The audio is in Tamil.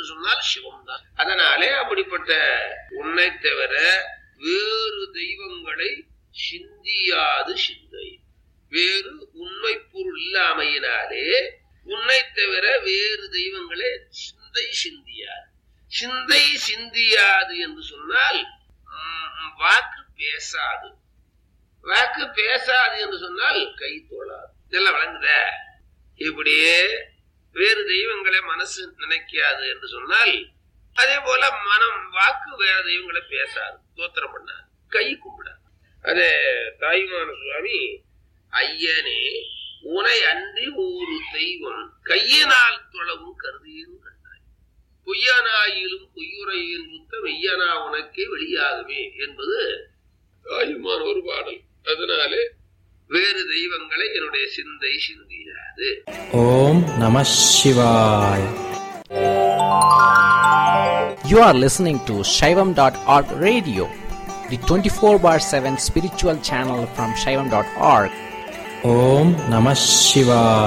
சொன்னால் சிவம் தான் அதனாலே அப்படிப்பட்ட உன்னை தவிர வேறு தெய்வங்களை சிந்தியாது சிந்தை வேறு உண்மை பொருள் இல்லாமையினாலே உன்னை தவிர வேறு தெய்வங்களே சிந்தை சிந்தியாது சிந்தை சிந்தியாது என்று சொன்னால் ம், வாக்கு பேசாது வாக்கு பேசாது என்று சொன்னால் கை தோளாது இதெல்லாம் வழங்குத இப்படியே வேறு தெய்வங்களை மனசு நினைக்காது என்று சொன்னால் அதே போல மனம் வாக்கு வேற தெய்வங்களை பேசாது தோத்திரம் பண்ணாது கை கும்பிடாது அதே தாயுமான சுவாமி ஐயனே உனை அன்றி ஒரு தெய்வம் கையினால் தொழவும் கருதியும் கண்டாய் பொய்யனாயிலும் பொய்யுரையின் சுத்த மெய்யனா உனக்கே வெளியாகுமே என்பது தாயுமான ஒரு பாடல் அதனாலே வேறு தெய்வங்களை என்னுடைய சிந்தை சிந்தியாது ஓம் நம சிவாய் You are listening to Shaivam.org radio, the 24 bar 7 spiritual channel from Shaivam.org. Om Namah Shivaya.